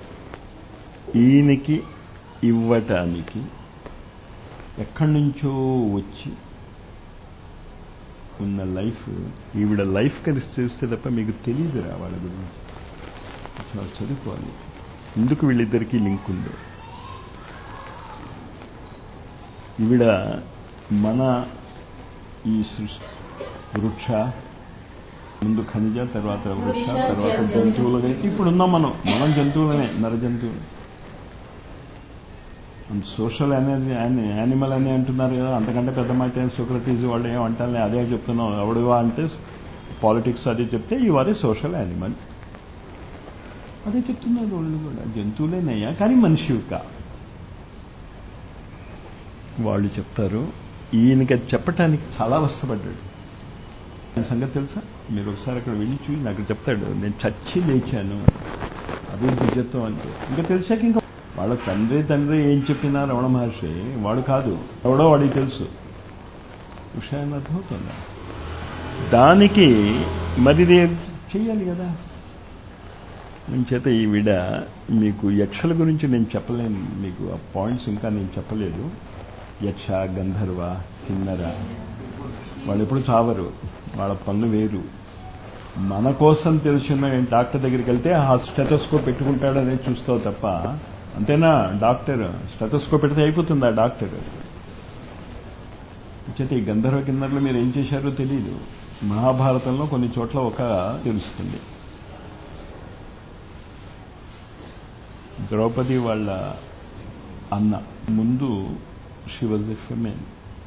ఈయనకి ఇవ్వటానికి ఎక్కడి నుంచో వచ్చి ఉన్న లైఫ్ ఈవిడ లైఫ్ కలిసి చేస్తే తప్ప మీకు తెలియదురా వాళ్ళ గురించి చాలా చదువుకోవాలి ఎందుకు వీళ్ళిద్దరికీ లింక్ ఉందో ఈవిడ మన ఈ సృష్టి వృక్ష ముందు ఖనిజ తర్వాత వృక్ష వృక్ష, తర్వాత జంతువు. జంతువులుగా ఇప్పుడు ఉన్నాం మనం మనం జంతువులనే నర జంతువులు సోషల్ అనేది యానిమల్ అని అంటున్నారు కదా అంతకంటే పెద్ద మాట సోక్రటీస్ వాళ్ళు ఏం అంటారులే అదే చెప్తున్నాం ఎవడువా అంటే పాలిటిక్స్ అదే చెప్తే ఈ వారి సోషల్ యానిమల్ అదే చెప్తున్నారు వాళ్ళు కూడా జంతువులేనయ్యా కానీ మనిషి కా వాళ్ళు చెప్తారు ఈయనకి అది చెప్పటానికి చాలా అవస్థపడ్డాడు ఈ సంగతి తెలుసా మీరు ఒకసారి అక్కడ వెళ్ళి చూసి నాకు చెప్తాడు నేను చచ్చి లేచాను అదే దిగ్గత్వం అంటే ఇంకా తెలిసాక ఇంకా వాళ్ళ తండ్రి తండ్రి ఏం చెప్పినా రమణ మహర్షి వాడు కాదు ఎవడో వాడికి తెలుసు విషయాన్ని అర్థమవుతుందా దానికి మరి ఇది చెయ్యాలి కదా చేత ఈ విడ మీకు యక్షల గురించి నేను చెప్పలేను మీకు ఆ పాయింట్స్ ఇంకా నేను చెప్పలేదు యక్ష గంధర్వ కిన్నర వాళ్ళు ఎప్పుడు చావరు వాళ్ళ పనులు వేరు మన కోసం తెలిసిన డాక్టర్ దగ్గరికి వెళ్తే ఆ స్టెటోస్కోప్ పెట్టుకుంటాడని చూస్తావు తప్ప అంతేనా డాక్టర్ స్టెటోస్కోప్ పెడితే అయిపోతుందా డాక్టర్ చేత ఈ గంధర్వ కిన్నర్లు మీరు ఏం చేశారో తెలియదు మహాభారతంలో కొన్ని చోట్ల ఒక తెలుస్తుంది ద్రౌపది వాళ్ళ అన్న ముందు షీ వాజ్ ఎ ఫెమెన్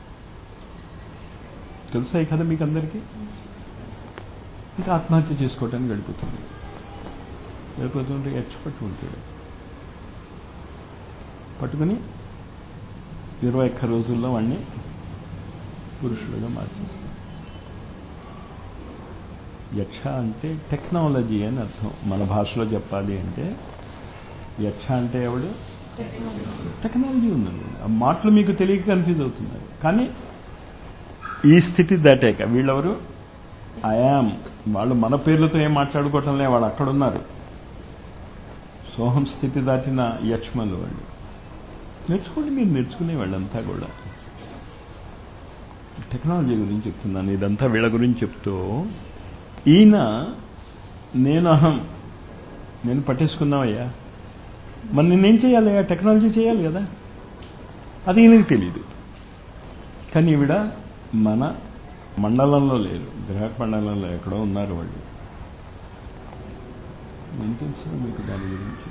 తెలుసా ఈ కథ మీకు అందరికీ ఇంకా ఆత్మహత్య చేసుకోవటానికి గడిపోతుంది గడిపోతుంటే ఎచ్చ పట్టుకుంటాడు పట్టుకుని ఇరవై ఒక్క రోజుల్లో వాడిని పురుషులుగా మార్చేస్తాం యక్ష అంటే టెక్నాలజీ అని అర్థం మన భాషలో చెప్పాలి అంటే యక్ష అంటే ఎవడు టెక్నాలజీ ఉందండి ఆ మాటలు మీకు తెలియక కన్ఫ్యూజ్ అవుతున్నారు కానీ ఈ స్థితి దాటాక వీళ్ళెవరు ఐయామ్ వాళ్ళు మన పేర్లతో ఏం మాట్లాడుకోవటంలే వాళ్ళు అక్కడ ఉన్నారు సోహం స్థితి దాటిన యక్ష్మలు వాళ్ళు నేర్చుకోండి మీరు నేర్చుకునే వాళ్ళంతా కూడా టెక్నాలజీ గురించి చెప్తున్నాను ఇదంతా వీళ్ళ గురించి చెప్తూ ఈయన నేను అహం నేను పట్టేసుకున్నావయ్యా మరి నేనేం చేయాలి ఆ టెక్నాలజీ చేయాలి కదా అది ఈయనకి తెలియదు కానీ ఈవిడ మన మండలంలో లేరు గ్రహ మండలంలో ఎక్కడో ఉన్నారు వాళ్ళు ఏం తెలుసు మీకు దాని గురించి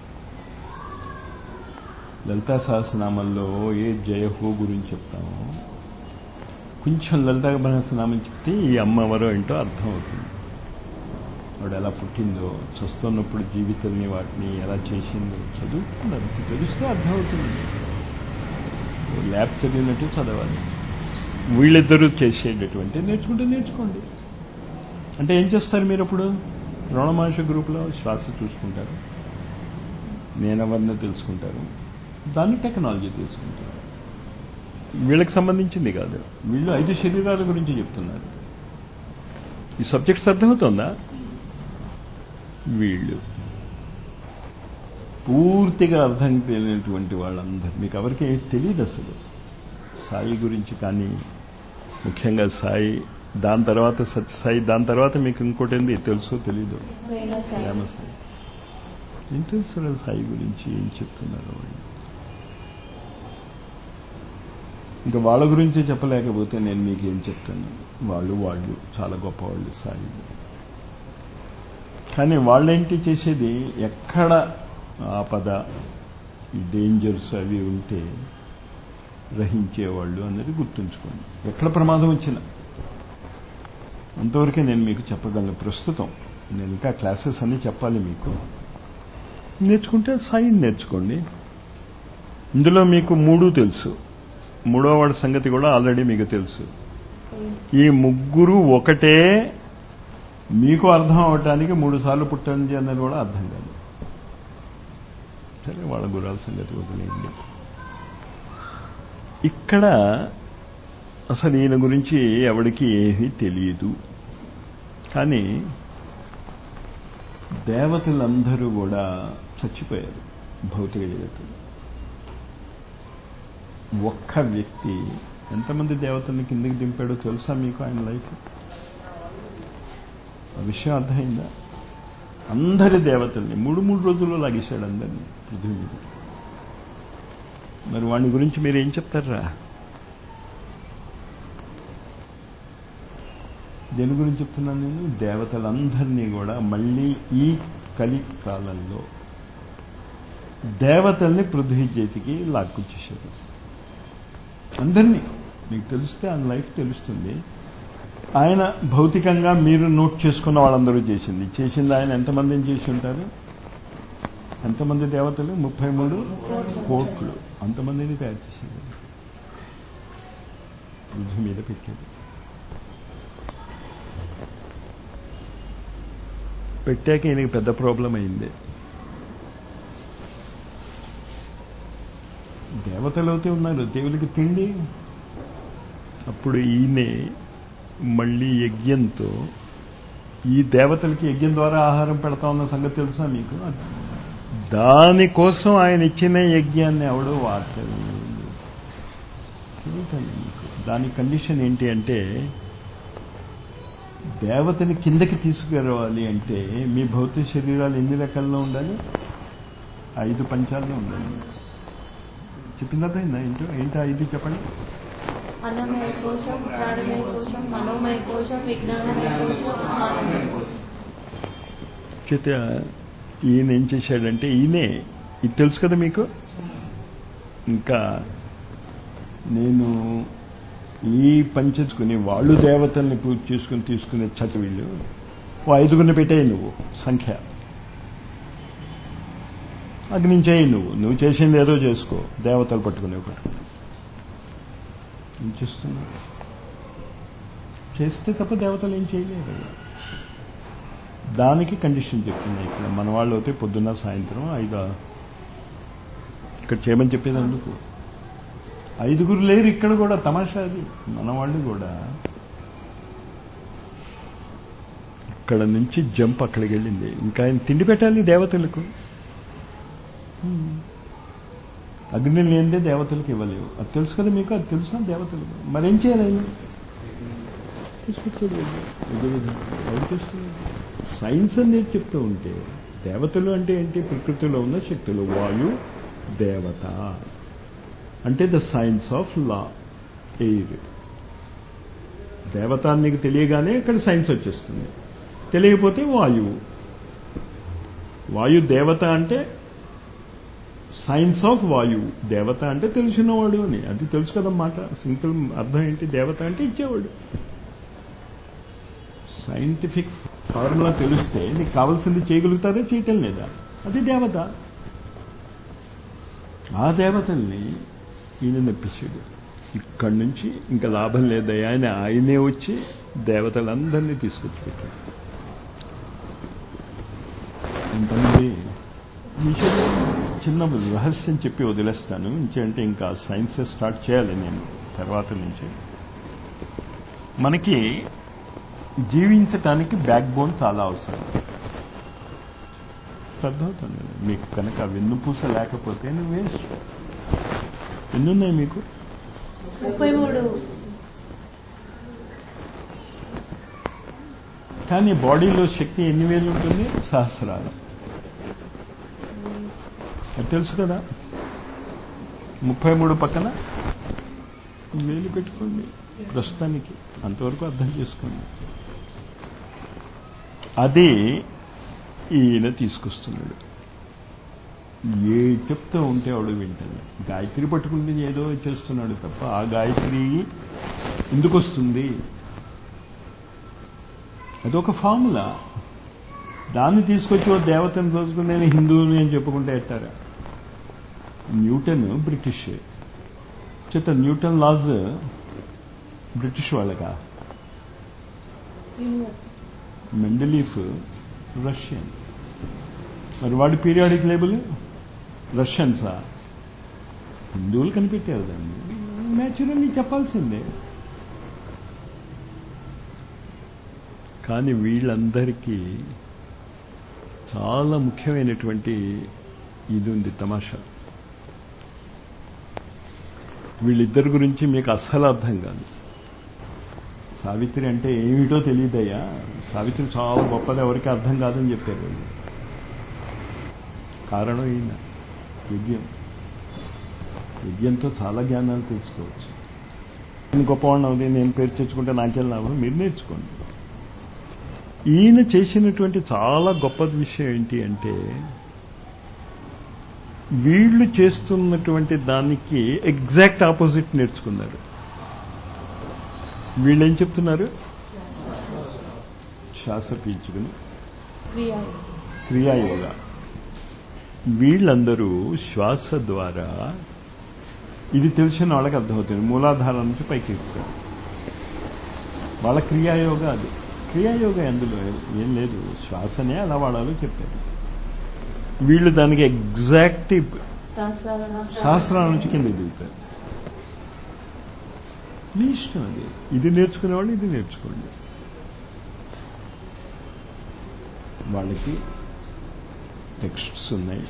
లలితా సహస్రనామంలో ఏ జయహో గురించి చెప్తామో కొంచెం లలితా సహస్రనామం చెప్తే ఈ అమ్మవరో ఏంటో అర్థం అవుతుంది వాడు ఎలా పుట్టిందో చూస్తున్నప్పుడు జీవితాన్ని వాటిని ఎలా చేసిందో చదువుతున్నారు తెలిస్తే అర్థమవుతుంది ల్యాబ్ చదివినట్టు చదవాలి వీళ్ళిద్దరూ చేసేటటువంటి నేర్చుకుంటే నేర్చుకోండి అంటే ఏం చేస్తారు మీరు అప్పుడు రమణమహర్ష గ్రూప్లో శ్వాస చూసుకుంటారు నేనెవరినో తెలుసుకుంటారు దాన్ని టెక్నాలజీ తీసుకుంటారు వీళ్ళకి సంబంధించింది కాదు వీళ్ళు ఐదు శరీరాల గురించి చెప్తున్నారు ఈ సబ్జెక్ట్స్ అర్థమవుతుందా వీళ్ళు పూర్తిగా అర్థం తెలియనటువంటి వాళ్ళందరూ మీకు ఎవరికి తెలియదు అసలు సాయి గురించి కానీ ముఖ్యంగా సాయి దాని తర్వాత సత్య సాయి దాని తర్వాత మీకు ఇంకోటి ఏంది తెలుసో తెలీదు ప్రేమ సాయి ఏం తెలుసు సాయి గురించి ఏం చెప్తున్నారు వాళ్ళు ఇంకా వాళ్ళ గురించి చెప్పలేకపోతే నేను మీకు ఏం చెప్తాను వాళ్ళు వాళ్ళు చాలా గొప్పవాళ్ళు సాయి కానీ వాళ్ళేంటి చేసేది ఎక్కడ ఆపద ఈ డేంజర్స్ అవి ఉంటే గ్రహించేవాళ్ళు అనేది గుర్తుంచుకోండి ఎక్కడ ప్రమాదం వచ్చినా అంతవరకే నేను మీకు చెప్పగలను ప్రస్తుతం నేను ఇంకా క్లాసెస్ అన్నీ చెప్పాలి మీకు నేర్చుకుంటే సైన్ నేర్చుకోండి ఇందులో మీకు మూడు తెలుసు మూడో వాడి సంగతి కూడా ఆల్రెడీ మీకు తెలుసు ఈ ముగ్గురు ఒకటే మీకు అర్థం అవటానికి మూడు సార్లు పుట్టండి అన్నది కూడా అర్థం కాదు సరే వాళ్ళ గురాల సంగతి వదిలేయండి ఇక్కడ అసలు ఈయన గురించి ఎవరికి ఏమీ తెలియదు కానీ దేవతలందరూ కూడా చచ్చిపోయారు భౌతిక జగత్తులో ఒక్క వ్యక్తి ఎంతమంది దేవతల్ని కిందకి దింపాడో తెలుసా మీకు ఆయన లైఫ్ ఆ విషయం అర్థమైందా అందరి దేవతల్ని మూడు మూడు రోజుల్లో లాగేశాడు అందరినీ పృథ్వీ మీద మరి వాడి గురించి మీరు ఏం చెప్తారా దేని గురించి చెప్తున్నాను నేను దేవతలందరినీ కూడా మళ్ళీ ఈ కలి కాలంలో దేవతల్ని పృథ్వీ చేతికి లాక్కొచ్చేసారు అందరినీ మీకు తెలిస్తే ఆయన లైఫ్ తెలుస్తుంది ఆయన భౌతికంగా మీరు నోట్ చేసుకున్న వాళ్ళందరూ చేసింది చేసింది ఆయన ఎంతమందిని చేసి ఉంటారు ఎంతమంది దేవతలు ముప్పై మూడు కోట్లు అంతమందిని తయారు చేసింది పృథ్వీ మీద పెట్టాడు పెట్టాక ఈయనకి పెద్ద ప్రాబ్లం అయింది దేవతలు అయితే ఉన్నారు దేవుడికి తిండి అప్పుడు ఈయనే మళ్ళీ యజ్ఞంతో ఈ దేవతలకి యజ్ఞం ద్వారా ఆహారం పెడతా ఉన్న సంగతి తెలుసా మీకు దానికోసం ఆయన ఇచ్చిన యజ్ఞాన్ని ఎవడో వాడతారు తెలియటండి మీకు దాని కండిషన్ ఏంటి అంటే దేవతని కిందకి తీసుకురావాలి అంటే మీ భౌతిక శరీరాలు ఎన్ని రకాల్లో ఉండాలి ఐదు పంచాల్లో ఉండాలి చెప్పిందా ఏంటో ఏంటో ఐదు చెప్పండి అన్నమయ కోశం ప్రాణమయ కోశం మనోమయ కోశం విజ్ఞానమయ కోశం ఆనందమయ కోశం చేత ఈయన ఏం చేశాడంటే ఈయనే ఇది తెలుసు కదా మీకు ఇంకా నేను ఈ పంచుకుని వాళ్ళు దేవతల్ని పూజ చేసుకుని తీసుకునే చట వీళ్ళు ఓ ఐదుగురిని పెట్టాయి నువ్వు సంఖ్య అగ్నించేయి నువ్వు నువ్వు చేసింది ఏదో చేసుకో దేవతలు పట్టుకునే పట్టుకుని ఏం చేస్తున్నావు చేస్తే తప్ప దేవతలు ఏం చేయలేరు కదా దానికి కండిషన్ చెప్తున్నాయి ఇక్కడ మన వాళ్ళు అయితే పొద్దున్న సాయంత్రం ఐదు ఇక్కడ చేయమని చెప్పేది అందుకు ఐదుగురు లేరు ఇక్కడ కూడా తమాషా అది మన వాళ్ళు కూడా ఇక్కడ నుంచి జంప్ అక్కడికి వెళ్ళింది ఇంకా ఆయన తిండి పెట్టాలి దేవతలకు అగ్ని లేనిదే దేవతలకు ఇవ్వలేవు అది తెలుసు కదా మీకు అది తెలుసా దేవతలకు మరేం చేయాలి ఆయన తీసుకొచ్చాడు ఎవరు చేస్తున్నారు సైన్స్ అనేది చెప్తూ ఉంటే దేవతలు అంటే ఏంటి ప్రకృతిలో ఉన్న శక్తులు వాయు దేవత అంటే the science of law air దేవత నీకు తెలియగానే ఇక్కడ సైన్స్ వచ్చేస్తుంది తెలియకపోతే వాయువు వాయు దేవత అంటే సైన్స్ ఆఫ్ వాయువు దేవత అంటే తెలిసినవాడు అని అది తెలుసు కదా మాట సింపుల్ అర్థం ఏంటి దేవత అంటే ఇచ్చేవాడు సైంటిఫిక్ ఫార్ములా తెలిస్తే నీకు కావాల్సింది చేయగలుగుతారా చేయటం లేదా అది దేవత ఆ దేవతల్ని ఈయన నప్పించాడు ఇక్కడి నుంచి ఇంకా లాభం లేదయ్యా ఆయన ఆయనే వచ్చి దేవతలందరినీ తీసుకొచ్చి పెట్టాడు ఎంతమంది విషయం చిన్న రహస్యం చెప్పి వదిలేస్తాను ఇంకంటే ఇంకా సైన్స్ స్టార్ట్ చేయాలి నేను తర్వాత నుంచి మనకి జీవించటానికి బ్యాక్ బోన్ చాలా అవసరం అర్థమవుతుంది మీకు కనుక వెన్నుపూస లేకపోతే నువ్వు వేస్ట్ ఎన్నున్నాయి మీకు ముప్పై మూడు కానీ బాడీలో శక్తి ఎన్ని వేలు ఉంటుంది సహస్రాలు అది తెలుసు కదా ముప్పై మూడు పక్కన వేలు పెట్టుకోండి ప్రస్తుతానికి అంతవరకు అర్థం చేసుకోండి అది ఈయన తీసుకొస్తున్నాడు ఏ చెప్తూ ఉంటే వాడు వింటాడు గాయత్రి పట్టుకుంటే ఏదో చేస్తున్నాడు తప్ప ఆ గాయత్రి ఎందుకు వస్తుంది అదొక ఫార్ములా దాన్ని తీసుకొచ్చి ఓ దేవతను రోజుకు నేను హిందువుని అని చెప్పుకుంటే ఎట్టారా న్యూటన్ బ్రిటిష్ చేత న్యూటన్ లాజ్ బ్రిటిష్ వాళ్ళకా యూనివర్స్ మెండలీఫ్ రష్యన్ మరి వాడి పీరియాడిక్ లేబుల్ రష్యన్సా హిందువులు కనిపెట్టారు దాన్ని న్యాచురల్లీ చెప్పాల్సిందే కానీ వీళ్ళందరికీ చాలా ముఖ్యమైనటువంటి ఇది ఉంది తమాషా వీళ్ళిద్దరి గురించి మీకు అస్సలు అర్థం కాదు సావిత్రి అంటే ఏమిటో తెలియదయ్యా సావిత్రి చాలా గొప్పది ఎవరికి అర్థం కాదని చెప్పారు వాళ్ళు కారణం ఈయన యజ్ఞం యజ్ఞంతో చాలా జ్ఞానాలు తెలుసుకోవచ్చు నేను గొప్పవాడిని అవుతుంది నేను పేరు తెచ్చుకుంటే నాకేం లాభం మీరు నేర్చుకోండి ఈయన చేసినటువంటి చాలా గొప్ప విషయం ఏంటి అంటే వీళ్ళు చేస్తున్నటువంటి దానికి ఎగ్జాక్ట్ ఆపోజిట్ నేర్చుకున్నారు వీళ్ళు ఏం చెప్తున్నారు శ్వాస పీల్చుకుని క్రియ క్రియాయోగ వీళ్ళందరూ శ్వాస ద్వారా ఇది తెలిసిన వాళ్ళకి అర్థమవుతుంది మూలాధారం నుంచి పైకి ఎక్కుతారు వాళ్ళ క్రియాయోగ అది క్రియాయోగ ఎందులో ఏం లేదు శ్వాసనే అలా వాడాలో చెప్పారు వీళ్ళు దానికి ఎగ్జాక్ట్ సహస్రాల శాస్త్రాల నుంచి కింద దిగుతారు మీ ఇష్టం అది ఇది నేర్చుకునేవాళ్ళు ఇది నేర్చుకోండి వాళ్ళకి టెక్స్ట్స్ ఉన్నాయి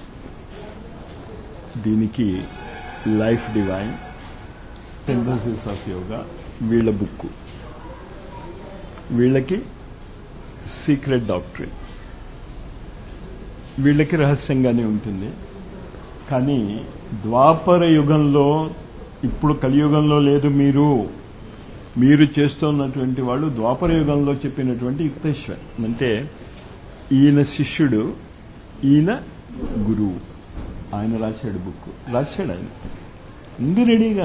దీనికి life divine synthesis of yoga వీళ్ళ బుక్ వీళ్ళకి సీక్రెట్ డాక్టరేట్ వీళ్ళకి రహస్యంగానే ఉంటుంది కానీ ద్వాపర యుగంలో ఇప్పుడు కలియుగంలో లేదు మీరు మీరు చేస్తున్నటువంటి వాళ్ళు ద్వాపర యుగంలో చెప్పినటువంటి యుక్తేశ్వర్ అంటే ఈయన శిష్యుడు ఈయన గురువు ఆయన రాశాడు బుక్ రాశాడు ఆయన ఉంది రెడీగా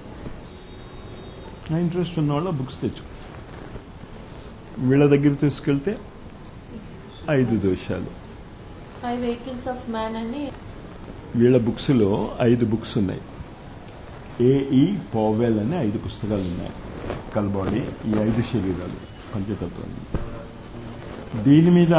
నా ఇంట్రెస్ట్ ఉన్న వాళ్ళ బుక్స్ తెచ్చు వీళ్ళ దగ్గర తీసుకెళ్తే ఐదు దోషాలు ఫైవ్ వెహికల్స్ ఆఫ్ మ్యాన్ అని వీళ్ళ బుక్స్లో ఐదు బుక్స్ ఉన్నాయి ఏఈ పోవెల్ అనే ఐదు పుస్తకాలు ఉన్నాయి కల్బాడీ ఈ ఐదు శరీరాలు పంచతత్వాలు దీని మీద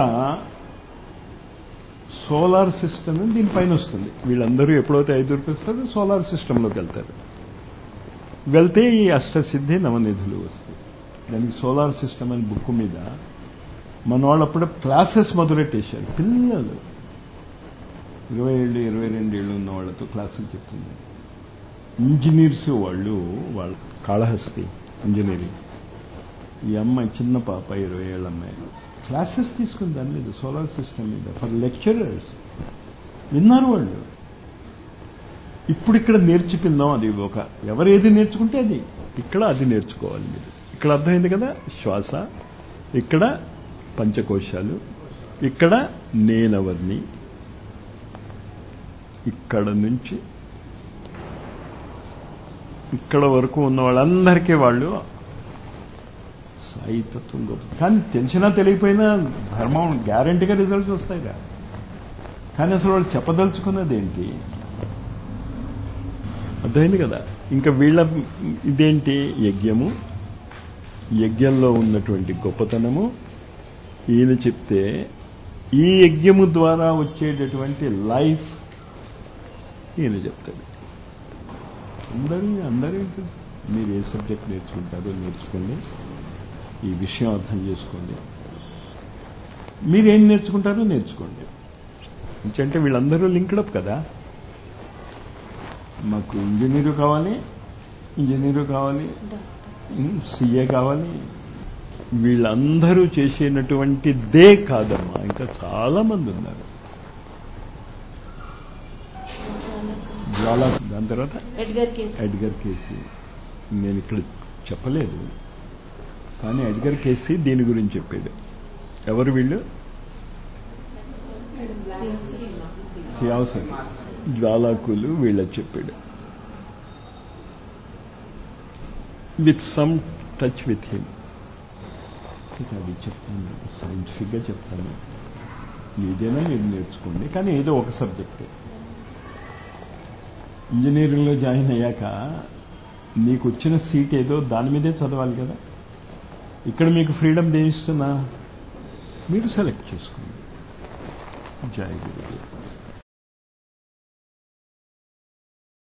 సోలార్ సిస్టమ్ దీనిపైన వస్తుంది వీళ్ళందరూ ఎప్పుడైతే ఐదుగురికి వస్తారో సోలార్ సిస్టంలోకి వెళ్తారు వెళ్తే ఈ అష్టసిద్ధి నవనిధులు వస్తాయి దానికి సోలార్ సిస్టమ్ అనే బుక్ మీద మన వాళ్ళు అప్పుడు క్లాసెస్ మొదలెట్టేశారు పిల్లలు ఇరవై ఏళ్ళు ఇరవై రెండు ఏళ్ళు ఉన్న వాళ్ళతో క్లాసులు చెప్తున్నారు ఇంజనీర్స్ వాళ్ళు వాళ్ళ కాళహస్తి ఇంజనీరింగ్ ఈ అమ్మాయి చిన్న పాప ఇరవై ఏళ్ళ అమ్మాయి క్లాసెస్ తీసుకుని దాని మీద సోలార్ సిస్టమ్ మీద ఫర్ లెక్చరర్స్ విన్నారు వాళ్ళు ఇప్పుడు ఇక్కడ నేర్చుకుందాం అది ఒక ఎవరు ఏది నేర్చుకుంటే అది ఇక్కడ అది నేర్చుకోవాలి మీరు ఇక్కడ అర్థమైంది కదా శ్వాస ఇక్కడ పంచకోశాలు ఇక్కడ నేనవర్ని ఇక్కడ నుంచి ఇక్కడ వరకు ఉన్న వాళ్ళందరికీ వాళ్ళు సాయితత్వం గొప్ప కానీ తెలిసినా తెలియపోయినా ధర్మం గ్యారంటీగా రిజల్ట్స్ వస్తాయిగా కానీ అసలు వాళ్ళు చెప్పదలుచుకున్నది ఏంటి అర్థమైంది కదా ఇంకా వీళ్ళ ఇదేంటి యజ్ఞము యజ్ఞంలో ఉన్నటువంటి గొప్పతనము ఈయన చెప్తే ఈ యజ్ఞము ద్వారా వచ్చేటటువంటి లైఫ్ ఈయన చెప్తాడు అందరూ అందరూ మీరు ఏ సబ్జెక్ట్ నేర్చుకుంటారో నేర్చుకోండి ఈ విషయం అర్థం చేసుకోండి మీరేం నేర్చుకుంటారో నేర్చుకోండి ఎందుకంటే వీళ్ళందరూ లింక్డప్ కదా మాకు ఇంజనీరు కావాలి ఇంజనీరు కావాలి సిఏ కావాలి వీళ్ళందరూ చేసేటటువంటిదే కాదమ్మా ఇంకా చాలా మంది ఉన్నారు జ్వాలా దాని తర్వాత ఎడ్గర్ కేసు ఎడ్గర్ కేసీ నేను ఇక్కడ చెప్పలేదు కానీ ఎడ్గర్ కేసీ దీని గురించి చెప్పాడు ఎవరు వీళ్ళు థియాసఫీ జ్వాలాకులు వీళ్ళ చెప్పాడు with some touch with him అది చెప్తాను సైంటిఫిక్గా చెప్తాను ఏదైనా మీరు నేర్చుకోండి కానీ ఏదో ఒక సబ్జెక్టే ఇంజనీరింగ్లో జాయిన్ అయ్యాక నీకు వచ్చిన సీట్ ఏదో దాని మీదే చదవాలి కదా ఇక్కడ మీకు ఫ్రీడమ్ దేనిస్తున్నా మీరు సెలెక్ట్ చేసుకోండి జై గురుదేవ్